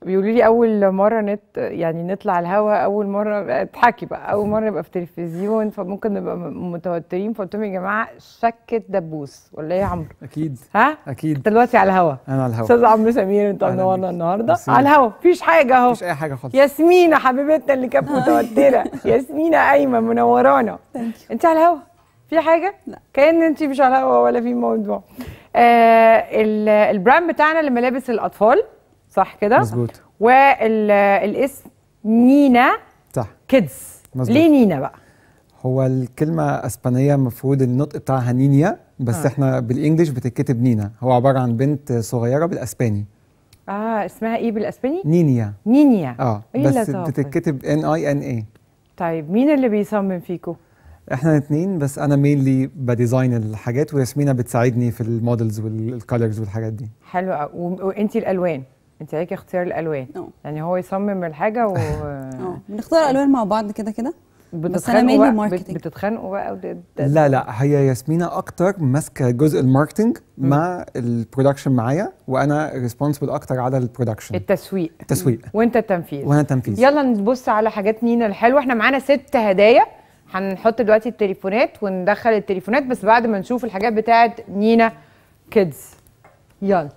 بيقولوا لي اول مره نت يعني نطلع الهوا اول مره اضحكي بقى اول مره نبقى في تلفزيون فممكن نبقى م- متوترين فقلت لهم يا جماعه شكه دبوس ولا ايه يا عمرو اكيد ها اكيد انت دلوقتي على الهوا انا على الهوا استاذ عمرو سمير انت أهلا منورنا بيك. النهارده ميرسي. على الهوا مفيش حاجه اهو مفيش اي حاجه خالص ياسمينة حبيبتنا اللي كانت متوترة ياسمينة قايمة منورانا انت على الهوا في حاجة؟ لا. كأن انت مش على الهوا ولا في موضوع آه ال- البراند بتاعنا لملابس الأطفال صح كده؟ مظبوط والاسم نينا صح كيدز مظبوط. ليه نينا بقى؟ هو الكلمة اسبانية المفروض النطق بتاعها نينيا بس آه. آه. احنا بالانجلش بتتكتب نينا هو عبارة عن بنت صغيرة بالاسباني اه اسمها ايه بالاسباني؟ نينيا نينيا اه ايه بس اللطافة دي؟ بتتكتب ان اي ان اي طيب مين اللي بيصمم فيكم؟ احنا الاثنين بس انا مينلي بديزاين الحاجات وياسمينة بتساعدني في المودلز والكالرز والحاجات دي حلو قوي وانت الالوان انت عليكي اختيار الالوان اه يعني هو يصمم الحاجه و اه بنختار الالوان مع بعض كده كده أنا بتتخانقوا mainly بقى بت- marketing. بتتخانقوا بقى وده- ده- لا لا هي ياسمينة اكتر ماسكة جزء الماركتنج مم. مع البرودكشن معايا وانا ريسبونسبل اكتر على البرودكشن التسويق التسويق وانت التنفيذ وانا تنفيذ يلا نبص على حاجات نينا الحلوه احنا معانا ست هدايا هنحط دلوقتي التليفونات وندخل التليفونات بس بعد ما نشوف الحاجات بتاعت نينا كيدز يلا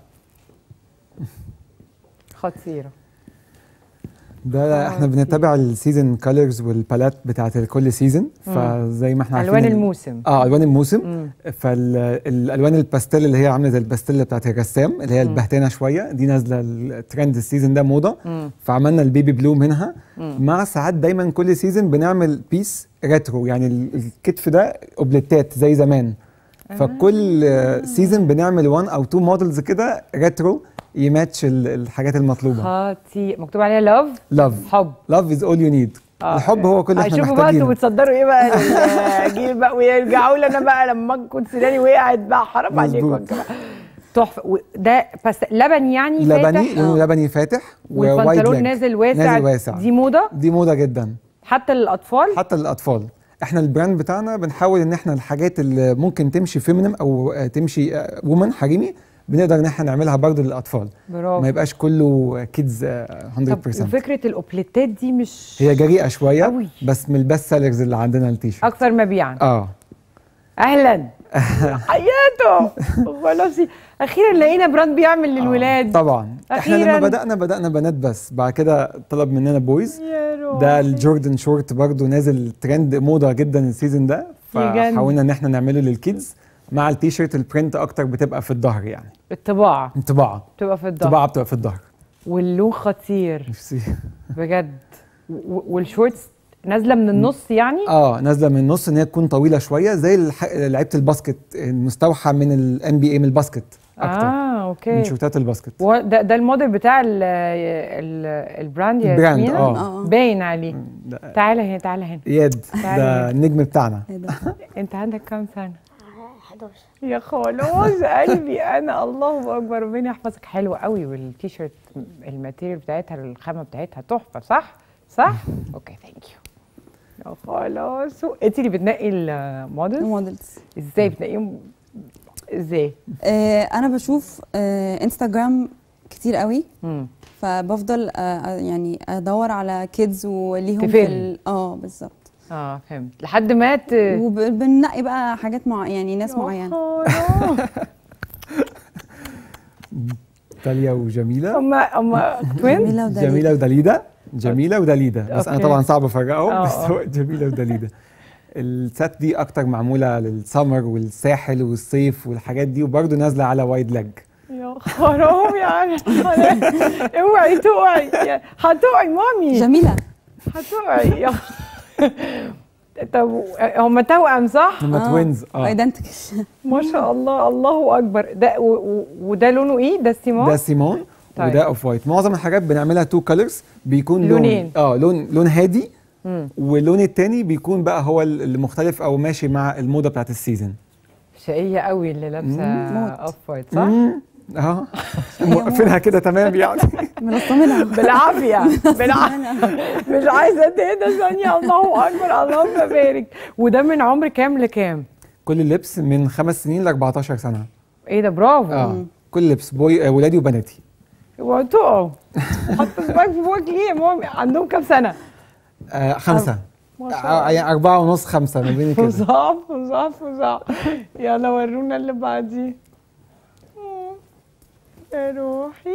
خطيره ده احنا بنتبع السيزون كولرز والبالات بتاعت كل سيزون فزي ما احنا عارفين الوان ال- الموسم اه الوان الموسم مم. فالالوان الباستيل اللي هي عامله زي الباستيل بتاعت الرسام اللي هي البهتانه شويه دي نازله الترند السيزون ده موضه مم. فعملنا البيبي بلو منها مم. مع ساعات دايما كل سيزون بنعمل بيس ريترو يعني ال- الكتف ده اوبليتات زي زمان فكل سيزون بنعمل 1 او 2 مودلز كده ريترو يماتش ال- الحاجات المطلوبه خطير مكتوب عليها لاف لاف حب لاف از اول يو نيد آه. الحب هو كل اللي احنا هيشوفوا بقى انتوا محتاجينه بتصدروا ايه بقى للجيل بقى ويرجعوا لي انا بقى لما كنت سناني وقعت بقى حرام عليكم يا مظبوط. جماعه تحفه و- ده بس لبني يعني لبني فاتح لونه لبني فاتح ووايد والبنطلون ليج. نازل واسع نازل واسع دي موضه دي موضه جدا حتى للاطفال حتى للاطفال احنا البراند بتاعنا بنحاول ان احنا الحاجات اللي ممكن تمشي فيمينم او آه، تمشي وومن حريمي بنقدر ان احنا نعملها برضه للاطفال برافو ما يبقاش كله كيدز طب 100% وفكره الاوبليتات دي مش هي جريئه شويه أوي. بس من البست سيلرز اللي عندنا التيشيرت اكثر مبيعا اه اهلا حياته خلاص اخيرا لقينا براند بيعمل للولاد طبعا احنا أخيراً. لما بدانا بدانا بنات بس بعد كده طلب مننا بويز يا روح ده الجوردن شورت برضو نازل ترند موضه جدا السيزون ده يجنن. فحاولنا ان احنا نعمله للكيدز مع التيشيرت البرنت اكتر بتبقى في الظهر يعني الطباعه انطباعه بتبقى في الظهر انطباعه بتبقى في الظهر واللون خطير نفسي بجد و- والشورتس نازله من النص يعني اه نازله من النص ان هي تكون طويله شويه زي الح... لعيبه الباسكت المستوحى من الام بي اي من الباسكت اكتر اه من اوكي شورتات الباسكت و- ده ده الموديل بتاع ال ال البراند يا البراند، ياسمينة؟ آه. اه باين عليه ده تعالى هنا تعالى هنا اياد تعالى. ده النجم بتاعنا ايه ده انت عندك كام سنه 11 يا خلاص قلبي انا الله اكبر ربنا يحفظك حلوه قوي والتيشيرت الماتيريال بتاعتها الخامه بتاعتها تحفه صح صح اوكي ثانك يو يا خلاص انت اللي بتنقي المودلز مودلز ازاي بتنقيهم ازاي آه انا بشوف آه انستغرام كتير قوي مم. فبفضل آه يعني ادور على كيدز وليهم تفهم. في ال- اه بالظبط اه فهمت لحد ما ت... وبننقي بقى حاجات مع يعني ناس معينه تاليا وجميله هم هم توينز جميله ودليل جميله وداليدا جميله وداليدا بس انا أوكي. طبعا صعب افرقهم آه، بس آه. هو جميله وداليدا السات دي اكتر معموله للسمر والساحل والصيف والحاجات دي وبرده نازله على وايد ليج يا حرام يعني اوعي تقعي يا- هتقعي مامي جميله هتقعي يا- طب هم توأم صح؟ هم توينز اه ايدنتيكال ما شاء الله الله اكبر ده و- و- وده لونه ايه؟ ده السيمون؟ ده سيمون طيب. وده اوف وايت معظم الحاجات بنعملها تو كولرز بيكون لونين. لون اه لون لون هادي مم. واللون التاني بيكون بقى هو اللي مختلف او ماشي مع الموضه بتاعت السيزون شقية قوي اللي لابسه موت. اوف وايت صح؟ مم. اه موقفينها كده تمام يعني منظمينها بالعافية بالعافية مش عايزة تهدى ثانية الله أكبر اللهم بارك وده من عمر كام لكام؟ كل اللبس من خمس سنين ل 14 سنه ايه ده برافو اه كل لبس بوي آه ولادي وبناتي اوعوا تقعوا حطوا الباك في بوك ليه يا مامي عندهم كام سنه؟ آه خمسة ما شاء آه يعني أربعة ونص خمسة ما بين كده فظاع فظاع فظاع يلا ورونا اللي بعديه مم. يا روحي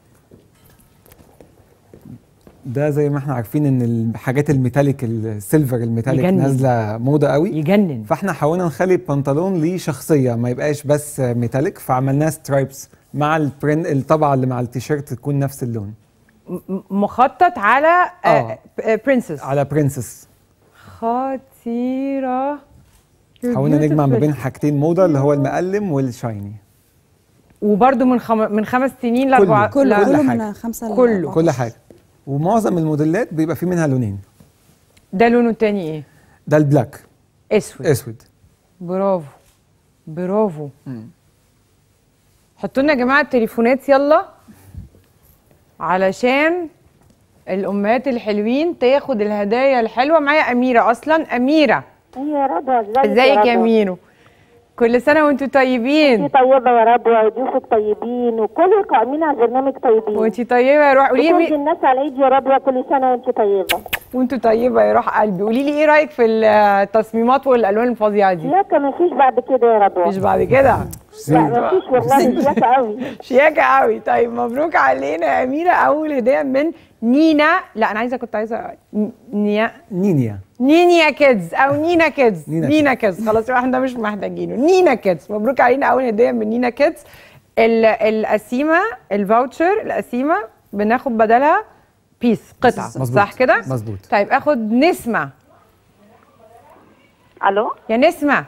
ده زي ما احنا عارفين ان الحاجات الميتاليك السيلفر الميتاليك يجنن. نازله موضه قوي يجنن فاحنا حاولنا نخلي البنطلون ليه شخصيه ما يبقاش بس ميتاليك فعملناه سترايبس مع البرين الطبعه اللي مع التيشيرت تكون نفس اللون م- م- مخطط على آه. برنسس على برنسس خطيرة You're حاولنا نجمع ما beautiful. بين حاجتين موضه اللي هو المقلم والشايني وبرده من خم... من خمس سنين كله. لأربعة كله لا، كل كله حاجة. من خمسة ل كله. 14. كل حاجه ومعظم الموديلات بيبقى فيه منها لونين ده لونه التاني ايه؟ ده البلاك اسود اسود برافو برافو حطوا لنا يا جماعه التليفونات يلا علشان الامهات الحلوين تاخد الهدايا الحلوه معايا اميره اصلا اميره يا رضوى ازيك ازيك يا رضوى؟ ميرو كل سنه وانتوا طيبين انتي طيبة يا رضوى وضيوفك طيبين وكل القائمين على البرنامج طيبين وانتي طيبه يا روح قولي وكل لي الناس على العيد يا رضوى كل سنة وانتي طيبة وانتوا طيبه يا روح قلبي قولي لي ايه رايك في التصميمات والالوان الفظيعه دي شياكة مفيش بعد كده يا رضوى مش بعد كده لا مفيش والله شياكة قوي شياكه قوي طيب مبروك علينا يا اميره اول هديه من نينا لا انا عايزه كنت عايزه ن- نيا نينيا نينيا كيدز او نينا كيدز نينا نينا كيدز خلاص احنا ده مش محتاجينه نينا كيدز مبروك علينا اول هديه من نينا كيدز ال- القسيمه الفاوتشر القسيمه بناخد بدلها بيس قطعه مظبوط. صح كده مظبوط. طيب اخد نسمه الو يا نسمه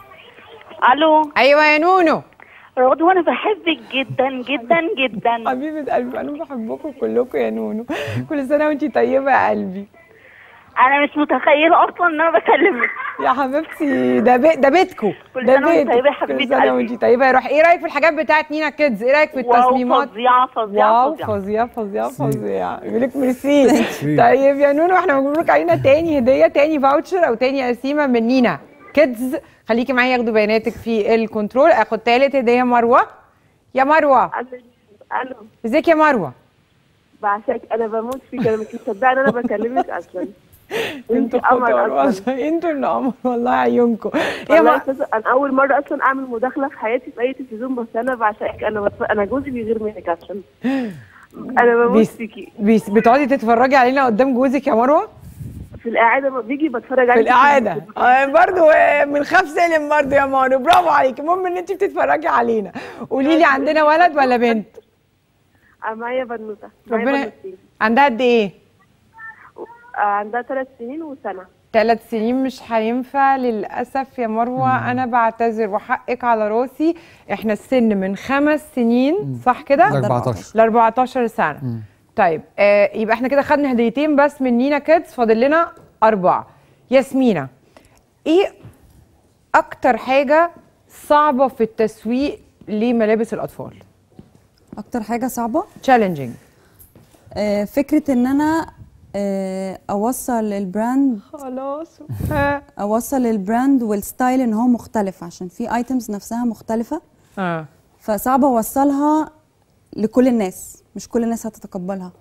الو ايوه يا نونو رضوى انا بحبك جدا جدا جدا حبيبه قلبي انا بحبكم كلكم يا نونو كل سنه وانتي طيبه يا قلبي انا مش متخيلة اصلا ان انا بكلمك يا حبيبتي ده بي... ده بيتكم كل ده سنة وانتي بيتك. طيبة يا حبيبة كل سنه قلبي. وانتي طيبه يا روح ايه رايك في الحاجات بتاعت نينا كيدز ايه رايك في واو التصميمات فظيعة فظيعة واو فظيعة فظيعه فظيعه فظيعه يقول لك ميرسي طيب يا نونو احنا مبروك علينا تاني هديه تاني فاوتشر او تاني قسيمه من نينا كيدز خليكي معايا ياخدوا بياناتك في الكنترول اخد تالت هديه مروه يا مروه الو ازيك يا مروه بعشقك انا بموت فيك انا مش مصدقه ان انا بكلمك اصلا انتوا انت قمر خطر اصلا والله انتوا اللي قمر والله عيونكم يا والله ما... أساسا انا اول مره اصلا اعمل مداخله في حياتي في اي تلفزيون بس انا بعشقك انا بس انا جوزي بيغير منك اصلا انا بموت بيس... فيكي بيس... بتقعدي تتفرجي علينا قدام جوزك يا مروه في الاعاده لما بيجي بتفرج في عليك الإعادة آه برضو آه، من خاف سالم برضو يا مارو برافو عليك المهم ان انت بتتفرجي علينا قولي لي عندنا ولد ولا بنت آه، معايا بنوته معايا ربنا بنوتين عندها قد ايه آه، عندها ثلاث سنين وسنه ثلاث سنين مش هينفع للأسف يا مروة أنا بعتذر وحقك على راسي احنا السن من خمس سنين صح كده؟ ل 14 ل 14 سنة طيب آه يبقى احنا كده خدنا هديتين بس من نينا كيدز فاضل لنا أربعة ياسمينة ايه أكتر حاجة صعبة في التسويق لملابس الأطفال؟ اكتر حاجه صعبه تشالنجينج آه، فكره ان انا آه، اوصل البراند خلاص ها اوصل البراند والستايل ان هو مختلف عشان في ايتمز نفسها مختلفه اه فصعب اوصلها لكل الناس مش كل الناس هتتقبلها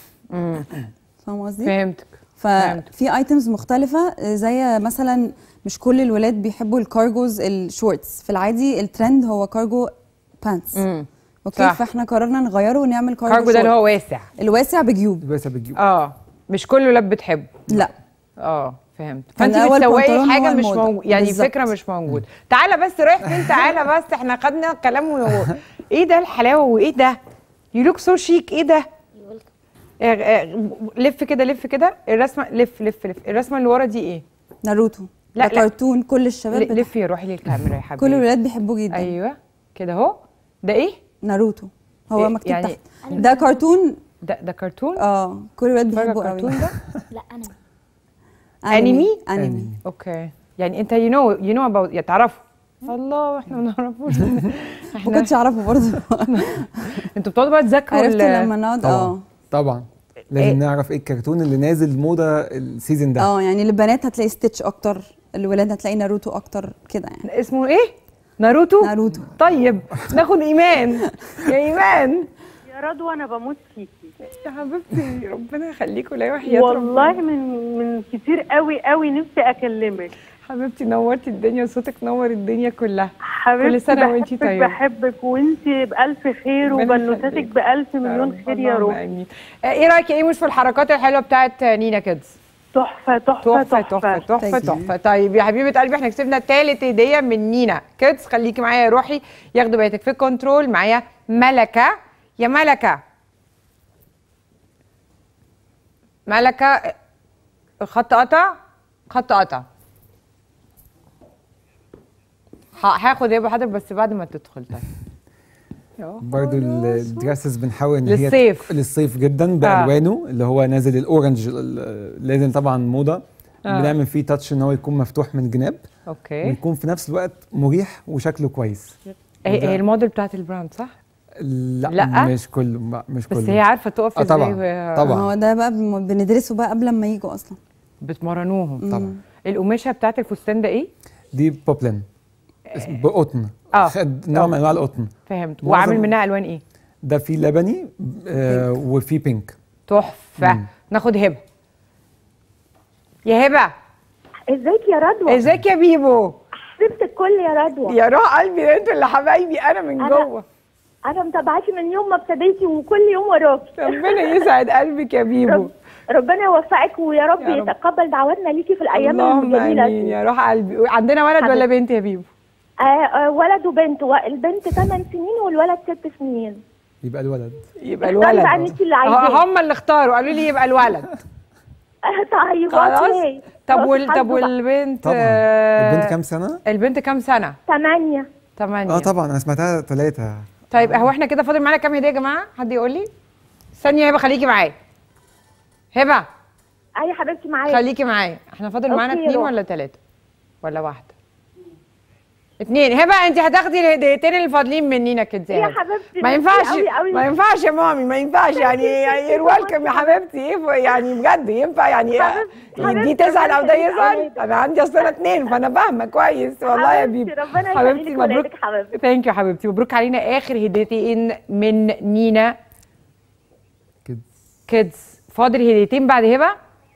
فاهم قصدي فهمتك فهمت. ففي ايتمز مختلفه آه، زي مثلا مش كل الولاد بيحبوا الكارجوز الشورتس في العادي الترند هو كارجو بانتس مم. اوكي صح. فاحنا قررنا نغيره ونعمل كارجو, كارجو ده اللي شورت. هو واسع الواسع بجيوب بس بتجيب اه مش كل الولاد بتحبه لا اه فهمت كان فانت أول بتسوقي بنطلون حاجه هو مش الموضة. موجود يعني بالظبط. فكره مش موجود تعالى بس رايح فين تعالى بس احنا خدنا كلام و... ايه ده الحلاوه وايه ده يو لوك سو شيك ايه ده آه، آه، لف كده لف كده الرسمه لف لف لف الرسمه اللي ورا دي ايه ناروتو لا، لا لا. كرتون كل الشباب ل- بتاع- لفي روحي للكاميرا يا حبيبي كل الولاد بيحبوه جدا ايوه كده اهو ده ايه ناروتو هو إيه، مكتوب يعني- تحت ده كرتون ده ده كرتون اه كل الولاد اتفرج على بيحبوه قوي الكرتون ده لا انا أنمي؟ انمي اوكي يعني انت يو نو يو نو اباوت تعرفوا الله احنا ما نعرفوش ما احنا كنتش اعرفه برضه انتوا بتقعدوا بقى تذاكروا عرفت ال- لما نقعد طبعا اه طبعا لازم إيه؟ نعرف ايه الكرتون اللي نازل موضه السيزون ده اه يعني البنات هتلاقي ستيتش اكتر الولاد هتلاقي ناروتو اكتر كده يعني اسمه ايه ناروتو ناروتو طيب ناخد ايمان يا ايمان يا رضوى انا بموت فيكي يا حبيبتي ربنا يخليكوا لا وحياة والله ربنا. من من كتير قوي قوي نفسي اكلمك حبيبتي نورتي الدنيا وصوتك نور الدنيا كلها حبيبتي كل سنة وانتي بحبك- طيبة. بحبك وانتي بألف خير ربنا وبنوتاتك يخليك. بألف مليون خير يا اللهم روح امين آه، ايه رايك يا ايموش في الحركات الحلوه بتاعت نينا كيدز تحفة تحفة تحفه تحفه تحفه Thank you. تحفه طيب يا حبيبه قلبي احنا كسبنا تالت هديه من نينا كيدز خليكي معايا يا روحي ياخدوا بيتك في الكنترول معايا ملكه يا ملكه ملكه خط قطع خط قطع ه- هاخد هبه حضرتك بس بعد ما تدخل طيب يا برضو خلاص. الدراسز بنحاول ان هي للصيف. للصيف جدا بالوانه اللي هو نازل الاورنج ال- لازم طبعا موضه آه. بنعمل فيه تاتش ان هو يكون مفتوح من الجناب اوكي ويكون في نفس الوقت مريح وشكله كويس هي وده- هي الموديل بتاعت البراند صح؟ لا, لأ؟ مش كله لا، مش كله بس هي عارفه تقف آه ازاي طبعاً، وهي- طبعاً. هو ده بقى بن- بندرسه بقى قبل ما يجوا اصلا بتمرنوهم طبعا القماشه بتاعت الفستان ده ايه؟ دي بوبلين اسم- بقطن آه. خد نوع من انواع القطن فهمت معظم- وعامل منها الوان ايه؟ ده في لبني آه وفي بينك تحفه مم. ناخد هبه يا هبه ازيك يا رضوى ازيك يا بيبو حبيبه الكل يا رضوى يا روح قلبي ده انتوا اللي حبايبي انا من أنا- جوه انا متابعاكي من يوم ما ابتديتي وكل يوم وراكي ربنا يسعد قلبك يا بيبو رب ربنا يوفقك ويا رب, يا رب. يتقبل دعواتنا ليكي في الايام اللهم الجميله امين دي يا روح قلبي عندنا ولد ولا حبيبتي. بنت يا بيبو؟ آه آه ولد وبنت البنت 8 سنين والولد 6 سنين يبقى الولد يبقى اختاري الولد بقى انت اللي ه- عايزاه هم اللي اختاروا قالوا لي يبقى الولد طيب خلاص اوكي طب وال... طب والبنت طبعا آه، البنت كام سنه؟ البنت كام سنه؟ 8 ثمانية اه طبعا انا سمعتها ثلاثه طيب هو احنا كده فاضل معانا كام هديه يا جماعه؟ حد يقول لي؟ ثانيه يا هبه خليكي معايا هبه اي حبيبتي معايا خليكي معايا احنا فاضل معانا أوكي يا اتنين روح. ولا تلاته؟ ولا واحده؟ اتنين هبه انت هتاخدي الهديتين اللي فاضلين منينا كده يا حبيبتي ما ميرسي ينفعش أوي أوي. ما ينفعش يا مامي ما ينفعش يعني يعني ويلكم يا حبيبتي ايه ف- يعني بجد ينفع يعني حبيبتي- دي حبيبتي تزعل او ده ربنا يخليك يزعل انا عندي اصلا اتنين فانا فاهمه كويس والله يا حبيبتي، بيبي ربنا حبيبتي يخليك مبروك ولادك حبيبتي ثانك يو حبيبتي مبروك علينا اخر هديتين من نينا كده كيدز فاضل هديتين بعد هبه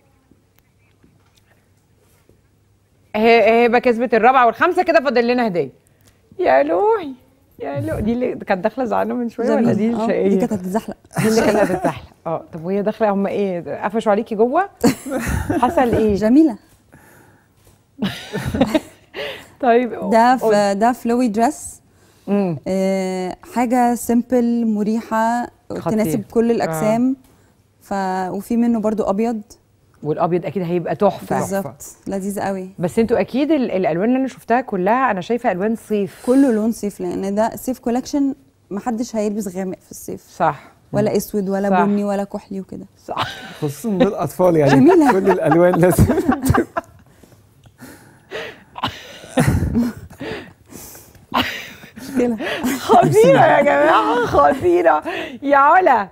ه- هبه كسبت الرابعه والخامسه كده فاضل لنا هديه يا لوحي يا لوحي دي اللي كانت داخله زعلانه من شويه ولا دي جميل. آه، الشقيه دي كانت هتتزحلق دي اللي كانت هتتزحلق اه طب وهي داخله هم ايه قفشوا عليكي جوه حصل ايه جميله طيب ده في ده فلوي دريس امم آه، حاجه سيمبل مريحه خطير. تناسب كل الاجسام ف وفي منه برضو ابيض والابيض اكيد هيبقى تحفه بالظبط لذيذ قوي بس انتوا اكيد ال- الالوان اللي انا شفتها كلها انا شايفه الوان صيف كله لون صيف لان ده صيف كولكشن محدش هيلبس غامق في الصيف صح ولا اسود ولا صح. بني ولا كحلي وكده صح خصوصا دول اطفال يعني جميلة. كل الالوان لازم مشكله خطيره يا جماعه خطيره يا علا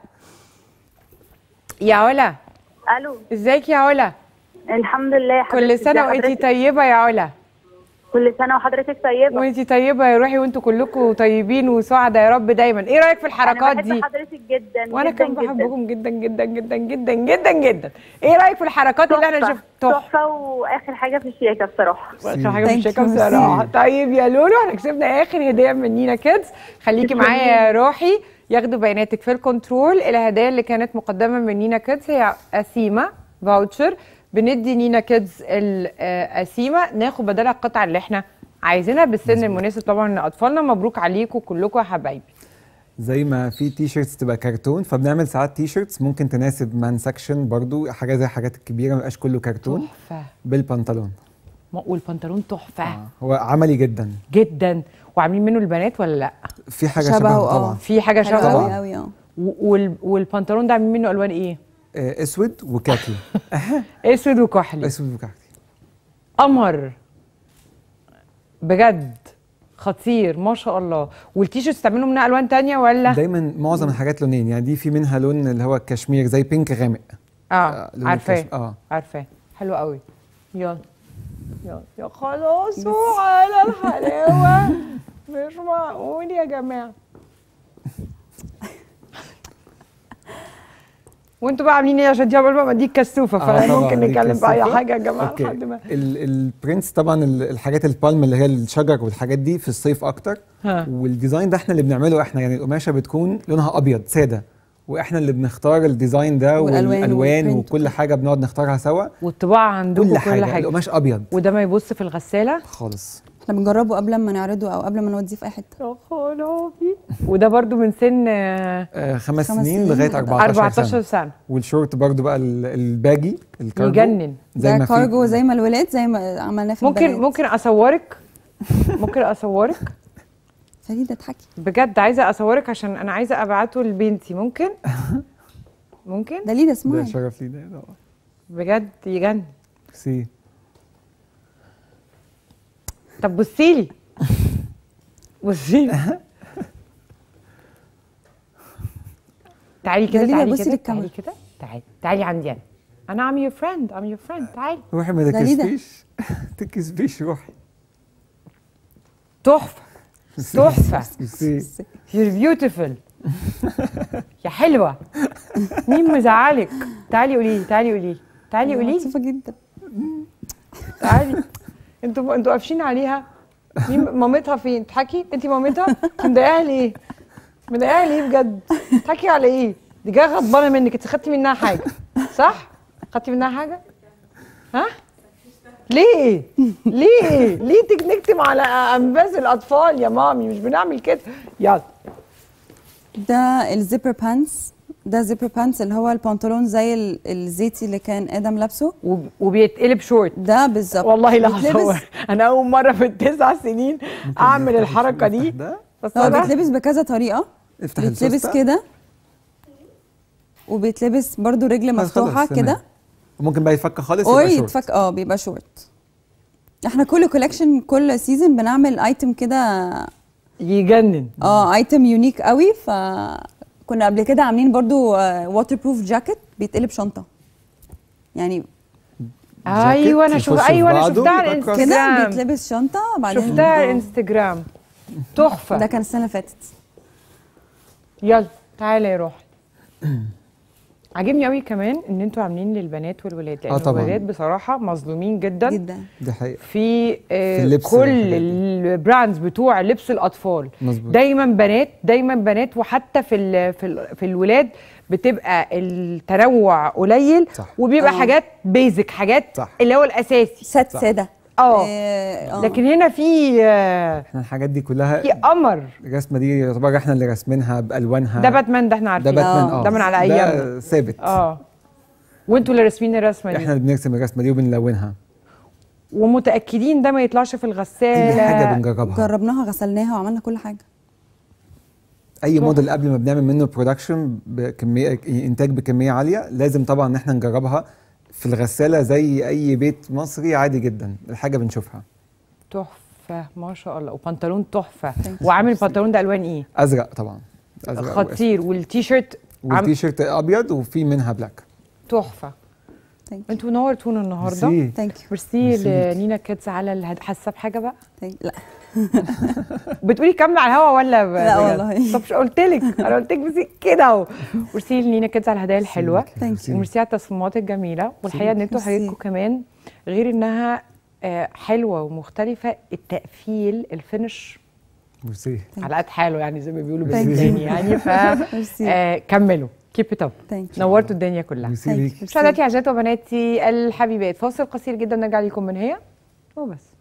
يا علا الو ازيك يا علا الحمد لله يا كل حبيبتي. سنه ازي وانتي حضرتك؟ طيبه يا علا كل سنه وحضرتك طيبه وانتي طيبه يا روحي وانتوا كلكم طيبين وسعداء يا رب دايما ايه رايك في الحركات انا دي بحب حضرتك جدا وانا جدا كمان جدا. بحبكم جدا جدا جدا جدا جدا جدا ايه رايك في الحركات اللي انا تحفة. شفتها تحفه واخر حاجه في الشياكه بصراحه اخر حاجه Thank مش شاكه you. بصراحه طيب يا لولو احنا كسبنا اخر هديه من نينا كيدز خليكي معايا يا روحي ياخدوا بياناتك في الكنترول الهدايا اللي كانت مقدمه من نينا كيدز هي قسيمه فاوتشر بندي نينا كيدز القسيمه ناخد بدلها القطعه اللي احنا عايزينها بالسن المناسب طبعا لاطفالنا مبروك عليكم كلكم يا حبايبي زي ما في تي شيرتس تبقى كرتون فبنعمل ساعات تي شيرتس ممكن تناسب مان سكشن برضو حاجه زي الحاجات الكبيره ما يبقاش كله كرتون تحفه بالبنطلون ما- والبنطلون تحفه هو عملي جدا جدا وعاملين منه البنات ولا لا في حاجه شبهه، شبهه آه. طبعا في حاجه حلو شبهه قوي قوي اه و- وال- والبنطلون ده عاملين منه الوان ايه آه، اسود وكاكي اسود وكحلي اسود وكاكي قمر بجد خطير ما شاء الله والتيشيرتس تعملوا منها الوان تانية ولا دايما معظم الحاجات لونين يعني دي في منها لون اللي هو الكشمير زي بينك غامق اه لون عارفاه الكشمير. اه عارفاه حلو قوي يلا يلا يا خلاص على الحلاوه مش معقول يا جماعه وانتوا بقى عاملين ايه عشان دي قبل ما اديك كسوفه آه، طبعاً، فممكن دي نتكلم في اي كسوفة. حاجه يا جماعه اوكي لحد ما ال- البرنتس طبعا ال- الحاجات البالم اللي هي الشجر والحاجات دي في الصيف اكتر ها. والديزاين ده احنا اللي بنعمله احنا يعني القماشه بتكون لونها ابيض ساده واحنا اللي بنختار الديزاين ده والألوان والالوان والprint وكل حاجه بنقعد نختارها سوا والطباعه عندكم كل حاجه, القماش ابيض وده ما يبص في الغساله خالص احنا بنجربه قبل ما نعرضه او قبل ما نوديه في اي حته يا خرابي وده برضو من سن آه، آه خمس, خمس سنين سنين لغايه لحد 14, 14 سنه سنه والشورت برضو بقى ال- الباجي الكارجو يجنن زي ده ما في كارجو زي ما الولاد زي ما عملناه في ممكن البنات. ممكن اصورك ممكن اصورك فريده اضحكي بجد عايزه اصورك عشان انا عايزه ابعته لبنتي ممكن ممكن ده ليه ده ده اسمها شرف لينا ده بجد يجنن سي طب بصي لي بصي لي تعالي كده دليلة، تعالي بصي كده للكاميرا. تعالي كده تعالي تعالي عندي انا انا ام يور فريند ام يور فريند تعالي روحي ما ده ليه ده؟ تكسبيش تكسبيش روحي تحفه تحفه سي You're beautiful يا حلوه مين مزعلك تعالي قولي لي تعالي قولي لي تعالي قولي لي مبسوطه جدا تعالي انتوا انتوا قافشين عليها مين مامتها فين تحكي انت مامتها انت مضايقاها ليه مضايقاها ليه بجد تحكي على ايه دي جايه غضبانه منك انت خدتي منها حاجه صح خدتي منها حاجه ها ليه ليه ليه تك- نكتم على انفاس الاطفال يا مامي مش بنعمل كده يلا ده الزيبر بانس ده زيبر بانس اللي هو البنطلون زي ال- الزيتي اللي كان ادم لابسه وب- وبيتقلب شورت ده بالظبط والله لا بيتلبس- هصور انا اول مره في التسع سنين اعمل الحركه دي ده بس هو انا بيتلبس بكذا طريقه افتح بيتلبس السوستة. كده وبيتلبس برضو رجل خلاص، مفتوحه خلاص، تمام. كده ممكن بقى يفك خالص او يبقى شورت. يتفك اه بيبقى شورت احنا كل كولكشن كل سيزون بنعمل ايتم كده يجنن اه ايتم يونيك قوي ف كنا قبل كده عاملين برضو واتر بروف جاكيت بيتقلب شنطه يعني ايوه انا يخش شوف في ايوه انا بعضه، شفتها على يبقى كروس. كده الانستجرام بيتلبس شنطه بعدين شفتها على آه. الانستجرام تحفه ده كان السنه اللي فاتت يلا تعالى يا روحي عاجبني قوي كمان ان انتوا عاملين للبنات والولاد لان آه طبعاً. الولاد بصراحه مظلومين جدا جدا دي حقيقة في, آه في اللبس كل والحاجات دي. البراندز بتوع لبس الاطفال مظبوط. دايما بنات دايما بنات وحتى في ال في ال في الولاد بتبقى التنوع قليل صح. وبيبقى آه. حاجات بيزك حاجات صح. اللي هو الاساسي سات صح. ساده اه آه، لكن هنا في آه، احنا الحاجات دي كلها في قمر الرسمة دي يعتبر احنا اللي راسمينها بألوانها ده باتمان ده احنا ده عارفين باتمان آه. اه ده من على ايامنا ده ثابت اه وانتوا اللي راسمين الرسمه احنا دي اللي بنرسم الرسمة دي وبنلونها ومتاكدين ده ما يطلعش في اي الغساله حاجة بنجربها جربناها غسلناها وعملنا كل حاجه اي موديل قبل ما بنعمل منه برودكشن بكميه انتاج بكميه عاليه لازم طبعا ان احنا نجربها في الغساله زي اي بيت مصري عادي جدا الحاجه بنشوفها تحفه ما شاء الله وبنطلون تحفه وعامل البنطلون ده الوان ايه ازرق طبعا ازرق وأسود. خطير والتيشيرت عم- والتي شيرت ابيض وفي منها بلاك تحفه Thank you. انتوا نورتونا النهارده ميرسي. ثانك يو ميرسي ميرسي. لنينا كيدز على الهد... حاسه بحاجه بقى لا بتقولي كمل على الهوا ولا ب... لا بجد؟ والله. طب مش قلت لك انا قلت لك بس كده اهو ميرسي لنينا كيدز على الهدايا الحلوه ثانك يو وميرسي على التصميمات الجميله والحقيقه ان انتوا ميرسي. حاجاتكم كمان غير انها آه، حلوه ومختلفه التقفيل الفينش ميرسي على قد حاله يعني زي ما بيقولوا Thank باللبناني يعني ف ميرسي آه، كملوا كيب ات اب ثانك يو نورتوا الدنيا كلها ميرسي Thank ليك you. سادتي عزات وبناتي الحبيبات فاصل قصير جدا نرجع لكم من هي وبس